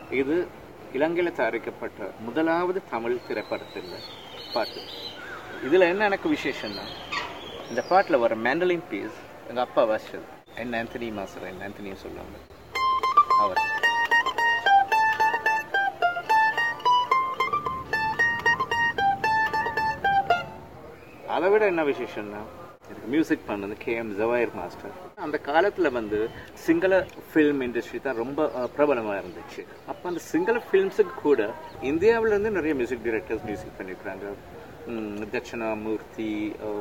இது இலங்கையில் தயாரிக்கப்பட்ட முதலாவது தமிழ் திரைப்படத்தில் பாட்டு இதில் என்ன எனக்கு விசேஷம்னா இந்த பாட்டில் வர மேண்டலின் பீஸ் எங்கள் அப்பா வாசிச்சது என் ஆந்தனி மாஸ்டர் என் ஆந்தனியும் சொல்லுவாங்க அவர் அதை விட என்ன விசேஷம்னா இதுக்கு மியூசிக் பண்ணது கே எம் ஜவாயர் மாஸ்டர் அந்த காலத்தில் வந்து சிங்கள ஃபில்ம் இண்டஸ்ட்ரி தான் ரொம்ப அஹ், பிரபலமா இருந்துச்சு அப்போ அந்த சிங்கள ஃபில்ம்ஸுக்கு கூட இந்தியாவுல இருந்து நிறைய மியூசிக் டைரக்டர்ஸ் மியூசிக் பண்ணியிருக்காங்க உம், தட்சிணாமூர்த்தி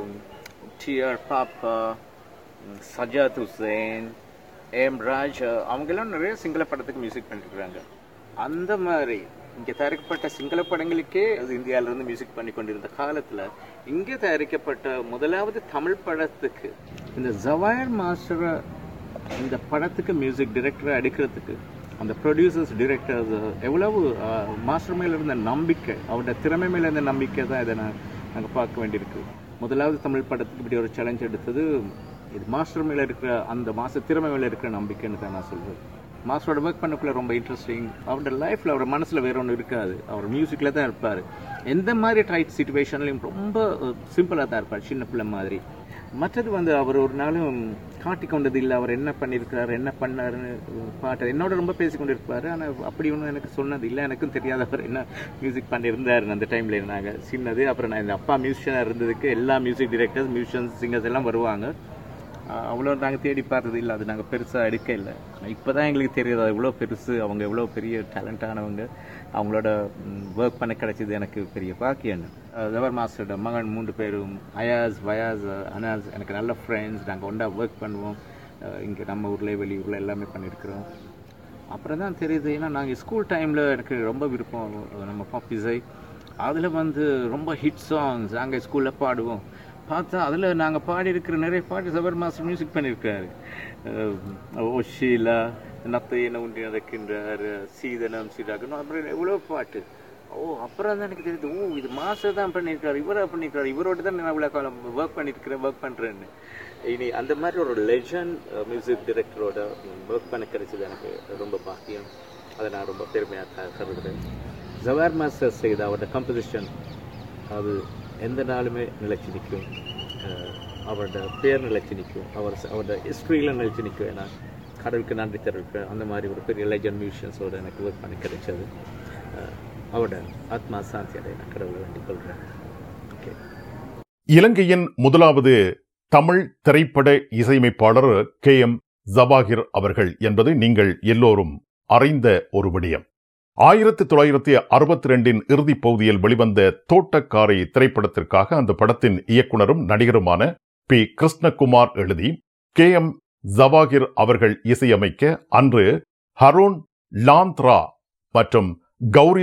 டிஆர் பாப்பா உம், சஜாத் ஹுசேன் ஏம் ராஜ் அவங்கெல்லாம் நிறைய சிங்கள படத்துக்கு மியூசிக் பண்ணிருக்கிறாங்க அந்த மாதிரி இங்கே தயாரிக்கப்பட்ட சிங்கள படங்களுக்கே அது இந்தியாவில இருந்து மியூசிக் பண்ணி கொண்டிருந்த காலத்தில் இங்கே தயாரிக்கப்பட்ட முதலாவது தமிழ் படத்துக்கு இந்த ஜவாயர் மாஸ்டரை இந்த படத்துக்கு மியூசிக் டைரக்டரை அடிக்கிறதுக்கு அந்த ப்ரொடியூசர்ஸ் டிரெக்டர்ஸ் எவ்வளவு மாஸ்டர் மேல இருந்த நம்பிக்கை அவரோட திறமை மேல இருந்த நம்பிக்கை தான் இதை நான் நாங்கள் பார்க்க வேண்டியிருக்கு முதலாவது தமிழ் படத்துக்கு இப்படி ஒரு சேலஞ்ச் எடுத்தது இது மாஸ்டர் மேல இருக்கிற அந்த மாச திறமை மேல இருக்கிற நம்பிக்கைன்னு தான் நான் சொல்றேன் மாஸ்டரோட ஒர்க் பண்ணக்குள்ள ரொம்ப இன்ட்ரெஸ்டிங் அவரோட லைஃப்ல அவர் மனசுல வேற ஒன்று இருக்காது அவர் மியூசிக்ல தான் இருப்பார் எந்த மாதிரி டைட் சுச்சுவேஷன்லையும் ரொம்ப சிம்பிளாக தான் இருப்பார் சின்ன பிள்ளை மாதிரி மற்றது வந்து அவர் ஒரு நாளும் காட்டி கொண்டது இல்லை அவர் என்ன பண்ணியிருக்கிறாரு என்ன பண்ணாருன்னு பாட்டு என்னோட ரொம்ப பேசி கொண்டு இருப்பார் ஆனால் அப்படி ஒன்றும் எனக்கு சொன்னது இல்லை எனக்கும் தெரியாத அவர் என்ன மியூசிக் பண்ணியிருந்தார் அந்த டைமில் இருந்தாங்க சின்னது அப்புறம் நான் இந்த அப்பா மியூசிஷியனாக இருந்ததுக்கு எல்லா மியூசிக் டிரெக்டர்ஸ் மியூசிஷியன்ஸ் சிங்கர்ஸ் எல்லாம் வருவாங்க ஆஹ் அவ்வளோ நாங்கள் தேடி பார்த்தது இல்லை அது நாங்கள் பெருசாக எடுக்க இல்லை ஆனால் இப்போ தான் எங்களுக்கு தெரியுது அது எவ்வளோ பெருசு அவங்க எவ்வளோ பெரிய டேலண்டானவங்க அவங்களோட ஒர்க் பண்ண கிடைச்சது எனக்கு பெரிய பாக்கியன்னு ஜவர் மாஸ்டரோட மகன் மூன்று பேரும் அயாஸ் வயாஸ் அனாஸ் எனக்கு நல்ல ஃப்ரெண்ட்ஸ் நாங்கள் ஒன்றா ஒர்க் பண்ணுவோம் இங்கே நம்ம ஊரில் வெளியூரில் எல்லாமே பண்ணியிருக்கிறோம் அப்புறம் தான் தெரியுது ஏன்னா நாங்கள் ஸ்கூல் டைமில் எனக்கு ரொம்ப விருப்பம் நம்ம பாப் இசை அதில் வந்து ரொம்ப ஹிட் சாங்ஸ் நாங்கள் ஸ்கூலில் பாடுவோம் பார்த்தா அதில் நாங்கள் பாடியிருக்கிற நிறைய பாட்டு சபர் மாஸ்டர் மியூசிக் பண்ணியிருக்காரு அஹ் ஓ ஷீலா நத்தை என்ன உண்டி நடக்கின்றார் சீதனம் சீராகணும் அப்புறம் எவ்வளோ பாட்டு ஓ அப்புறம் தான் எனக்கு தெரியுது ஓ இது மாஸ்டர் தான் பண்ணியிருக்காரு இவரா பண்ணியிருக்காரு இவரோட தான் நான் இவ்வளோ காலம் ஒர்க் பண்ணியிருக்கிறேன் ஒர்க் பண்ணுறேன்னு இனி அந்த மாதிரி ஒரு லெஜண்ட் மியூசிக் டைரக்டரோட ஒர்க் பண்ண கிடைச்சது எனக்கு ரொம்ப பாக்கியம் அதை நான் ரொம்ப பெருமையாக கருதுகிறேன் ஜவார் மாஸ்டர் செய்த அவரோட கம்போசிஷன் அது எந்த நாளுமே நிலைச்சு நிற்கும் அஹ் அவரோட பேர் நிலைச்சு நிற்கும் அவர் அவரோட ஹிஸ்ட்ரியில் நிலைச்சு நிற்கும் ஏன்னா கடவுளுக்கு நன்றி தெரிவிப்பேன் அந்த மாதிரி ஒரு பெரிய லெஜண்ட் மியூசியன்ஸோட எனக்கு ஒர்க் பண்ணி கிடைச்சது அஹ் அவரோட ஆத்மா சாந்தி அடைய நான் கடவுளை வேண்டிக் கொள்கிறேன் ஓகே இலங்கையின் முதலாவது தமிழ் திரைப்பட இசையமைப்பாளர் கே எம் ஜபாகிர் அவர்கள் என்பது நீங்கள் எல்லோரும் அறிந்த ஒரு விடயம் ஆயிரத்தி தொள்ளாயிரத்தி அறுபத்தி ரெண்டின் இறுதிப் பகுதியில் வெளிவந்த தோட்டக்காரை திரைப்படத்திற்காக அந்த படத்தின் இயக்குனரும் நடிகருமான பி கிருஷ்ணகுமார் எழுதி கே எம் ஜவாகிர் அவர்கள் இசையமைக்க அன்று ஹரோன் லாந்த்ரா மற்றும் கௌரி